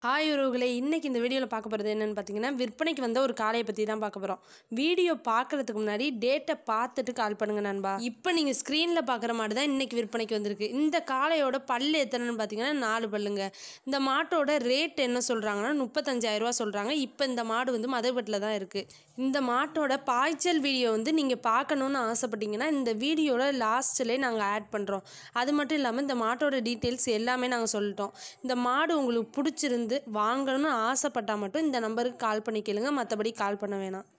hi உறவுகளே இன்றைக்கி இந்த வீடியோவில் பார்க்க போகிறது என்னென்னு பார்த்தீங்கன்னா விற்பனைக்கு வந்த ஒரு காளையை பற்றி தான் பார்க்க போகிறோம் வீடியோ பார்க்குறதுக்கு முன்னாடி டேட்டை பார்த்துட்டு கால் பண்ணுங்க நண்பா இப்போ நீங்கள் ஸ்க்ரீனில் பார்க்குற மாடு தான் இன்றைக்கி விற்பனைக்கு வந்திருக்கு இந்த காளையோட பல்லு எத்தனைன்னு பார்த்தீங்கன்னா நாலு பல்லுங்க இந்த மாட்டோட ரேட் என்ன சொல்கிறாங்கன்னா முப்பத்தஞ்சாயிரரூவா சொல்கிறாங்க இப்போ இந்த மாடு வந்து மதுபட்டில் தான் இருக்குது இந்த மாட்டோட பாய்ச்சல் வீடியோ வந்து நீங்கள் பார்க்கணுன்னு ஆசைப்பட்டீங்கன்னா இந்த வீடியோட லாஸ்ட்டிலே நாங்கள் ஆட் பண்ணுறோம் அது மட்டும் இல்லாமல் இந்த மாட்டோட டீட்டெயில்ஸ் எல்லாமே நாங்கள் சொல்லிட்டோம் இந்த மாடு உங்களுக்கு பிடிச்சிருந்து வாங்கணும்னு ஆசைப்பட்டால் மட்டும் இந்த நம்பருக்கு கால் பண்ணி கேளுங்க மற்றபடி கால் பண்ண வேணாம்